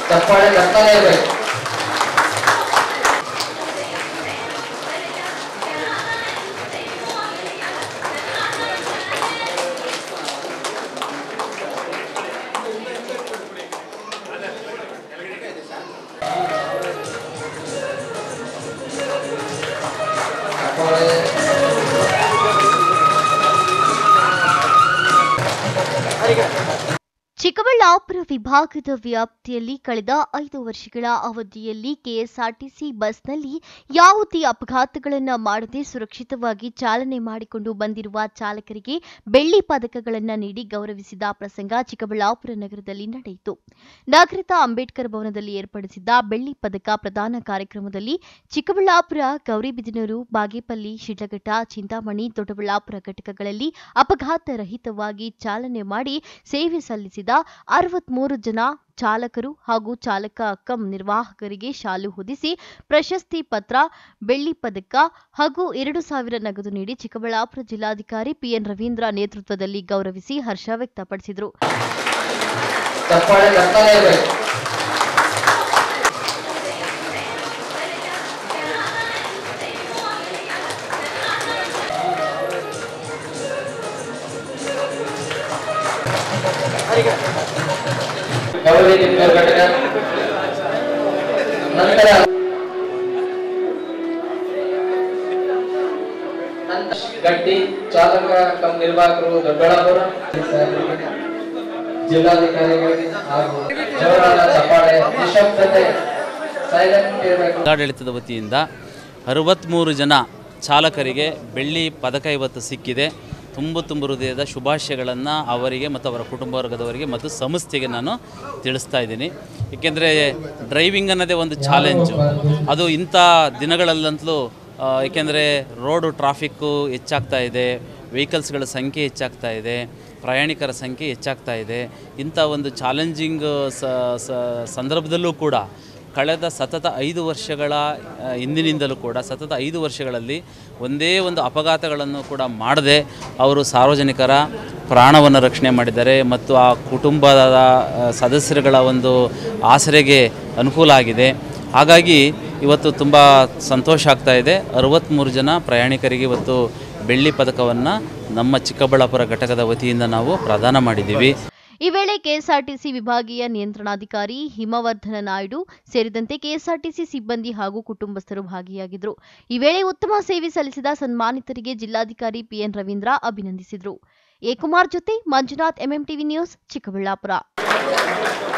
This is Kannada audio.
ಚಪ್ಪಾಳೆ ತರ್ತಾನೆ ಇರ್ಬೇಕು ಚಪ್ಪಾಳೆ ಚಿಕ್ಕಬಳ್ಳಾಪುರ ವಿಭಾಗದ ವ್ಯಾಪ್ತಿಯಲ್ಲಿ ಕಳೆದ ಐದು ವರ್ಷಗಳ ಅವಧಿಯಲ್ಲಿ ಕೆಎಸ್ಆರ್ಟಿಸಿ ಬಸ್ನಲ್ಲಿ ಯಾವುದೇ ಅಪಘಾತಗಳನ್ನು ಮಾಡದೆ ಸುರಕ್ಷಿತವಾಗಿ ಚಾಲನೆ ಮಾಡಿಕೊಂಡು ಬಂದಿರುವ ಚಾಲಕರಿಗೆ ಬೆಳ್ಳಿ ಪದಕಗಳನ್ನು ನೀಡಿ ಗೌರವಿಸಿದ ಪ್ರಸಂಗ ಚಿಕ್ಕಬಳ್ಳಾಪುರ ನಗರದಲ್ಲಿ ನಡೆಯಿತು ನಗರದ ಅಂಬೇಡ್ಕರ್ ಭವನದಲ್ಲಿ ಏರ್ಪಡಿಸಿದ್ದ ಬೆಳ್ಳಿ ಪದಕ ಪ್ರದಾನ ಕಾರ್ಯಕ್ರಮದಲ್ಲಿ ಚಿಕ್ಕಬಳ್ಳಾಪುರ ಗೌರಿಬಿದನೂರು ಬಾಗೇಪಲ್ಲಿ ಶಿಡ್ಲಘಟ್ಟ ಚಿಂತಾಮಣಿ ದೊಡ್ಡಬಳ್ಳಾಪುರ ಘಟಕಗಳಲ್ಲಿ ಅಪಘಾತ ರಹಿತವಾಗಿ ಚಾಲನೆ ಮಾಡಿ ಸೇವೆ ಸಲ್ಲಿಸಿದ ಅರವತ್ಮೂರು ಜನ ಚಾಲಕರು ಹಾಗೂ ಚಾಲಕ ಕಂ ನಿರ್ವಾಹಕರಿಗೆ ಶಾಲು ಹೊದಿಸಿ ಪ್ರಶಸ್ತಿ ಪತ್ರ ಬೆಳ್ಳಿ ಪದಕ ಹಾಗೂ ಎರಡು ಸಾವಿರ ನಗದು ನೀಡಿ ಚಿಕ್ಕಬಳ್ಳಾಪುರ ಜಿಲ್ಲಾಧಿಕಾರಿ ಪಿಎನ್ ರವೀಂದ್ರ ನೇತೃತ್ವದಲ್ಲಿ ಗೌರವಿಸಿ ಹರ್ಷ ವ್ಯಕ್ತಪಡಿಸಿದರು ಚಪ್ಪಾಳೆ ತರ್ತಾನೆ ಇರ್ಬೇಕು ಗೌರವಿ ಕಿತ್ತೂರು ಘಟಕ ನಂತರ ನಂತರ ಗಟ್ಟಿ ಚಾಲಕ ಕಮ್ ನಿರ್ವಾಹಕರು ದೊಡ್ಡಬಳ್ಳಾಪುರ ಜಿಲ್ಲಾಧಿಕಾರಿಗಳಿಗೆ ಹಾಗೂ ಜೋರಾದ ಚಪ್ಪಾಳೆ ನಿಶಬ್ದತೆ ಸೈಲೆಂಟ್ ಇರಬೇಕು ಜಿಲ್ಲಾಡಳಿತದ ವತಿಯಿಂದ ಅರವತ್ತ್ಮೂರು ಜನ ಚಾಲಕರಿಗೆ ಬೆಳ್ಳಿ ಪದಕ ಇವತ್ತು ಸಿಕ್ಕಿದೆ ತುಂಬ ತುಂಬ ಹೃದಯದ ಶುಭಾಶಯಗಳನ್ನು ಅವರಿಗೆ ಮತ್ತು ಅವರ ಕುಟುಂಬ ವರ್ಗದವರಿಗೆ ಮತ್ತು ಸಂಸ್ಥೆಗೆ ನಾನು ತಿಳಿಸ್ತಾ ಇದ್ದೀನಿ ಏಕೆಂದರೆ ಡ್ರೈವಿಂಗ್ ಅನ್ನೋದೇ ಒಂದು ಚಾಲೆಂಜು ಅದು ಇಂಥ ದಿನಗಳಲ್ಲಂತಲೂ ಆ, ಏಕೆಂದರೆ ರೋಡು ಟ್ರಾಫಿಕ್ಕು ಹೆಚ್ಚಾಗ್ತಾ ಇದೆ ವೆಹಿಕಲ್ಸ್ಗಳ ಸಂಖ್ಯೆ ಹೆಚ್ಚಾಗ್ತಾ ಇದೆ ಪ್ರಯಾಣಿಕರ ಸಂಖ್ಯೆ ಹೆಚ್ಚಾಗ್ತಾ ಇದೆ ಇಂಥ ಒಂದು ಚಾಲೆಂಜಿಂಗ್ ಸಂದರ್ಭದಲ್ಲೂ ಕೂಡ ಕಳೆದ ಸತತ ಐದು ವರ್ಷಗಳ ಆ, ಹಿಂದಿನಿಂದಲೂ ಕೂಡ ಸತತ ಐದು ವರ್ಷಗಳಲ್ಲಿ ಒಂದೇ ಒಂದು ಅಪಘಾತಗಳನ್ನು ಕೂಡ ಮಾಡದೆ ಅವರು ಸಾರ್ವಜನಿಕರ ಪ್ರಾಣವನ್ನು ರಕ್ಷಣೆ ಮಾಡಿದ್ದಾರೆ ಮತ್ತು ಆ ಕುಟುಂಬದ ಆ, ಸದಸ್ಯರುಗಳ ಒಂದು ಆಸರೆಗೆ ಅನುಕೂಲ ಆಗಿದೆ ಹಾಗಾಗಿ ಇವತ್ತು ತುಂಬ ಸಂತೋಷ ಆಗ್ತಾ ಇದೆ ಅರವತ್ತ್ಮೂರು ಜನ ಪ್ರಯಾಣಿಕರಿಗೆ ಇವತ್ತು ಬೆಳ್ಳಿ ಪದಕವನ್ನು ನಮ್ಮ ಚಿಕ್ಕಬಳ್ಳಾಪುರ ಘಟಕದ ವತಿಯಿಂದ ನಾವು ಪ್ರದಾನ ಮಾಡಿದ್ದೀವಿ ಈ ವೇಳೆ ಕೆಎಸ್ಆರ್ಟಿಸಿ ವಿಭಾಗೀಯ ನಿಯಂತ್ರಣಾಧಿಕಾರಿ ಹಿಮವರ್ಧನ ನಾಯ್ಡು ಸೇರಿದಂತೆ ಕೆಎಸ್ಆರ್ಟಿಸಿ ಸಿಬ್ಬಂದಿ ಹಾಗೂ ಕುಟುಂಬಸ್ಥರು ಭಾಗಿಯಾಗಿದ್ದರು ಈ ವೇಳೆ ಉತ್ತಮ ಸೇವೆ ಸಲ್ಲಿಸಿದ ಸನ್ಮಾನಿತರಿಗೆ ಜಿಲ್ಲಾಧಿಕಾರಿ ಪಿಎನ್ ರವೀಂದ್ರ ಅಭಿನಂದಿಸಿದರು ಎ ಕುಮಾರ್ ಜೊತೆ ಮಂಜುನಾಥ್ ಎಂಎಂಟಿವಿ ನ್ಯೂಸ್ ಚಿಕ್ಕಬಳ್ಳಾಪುರ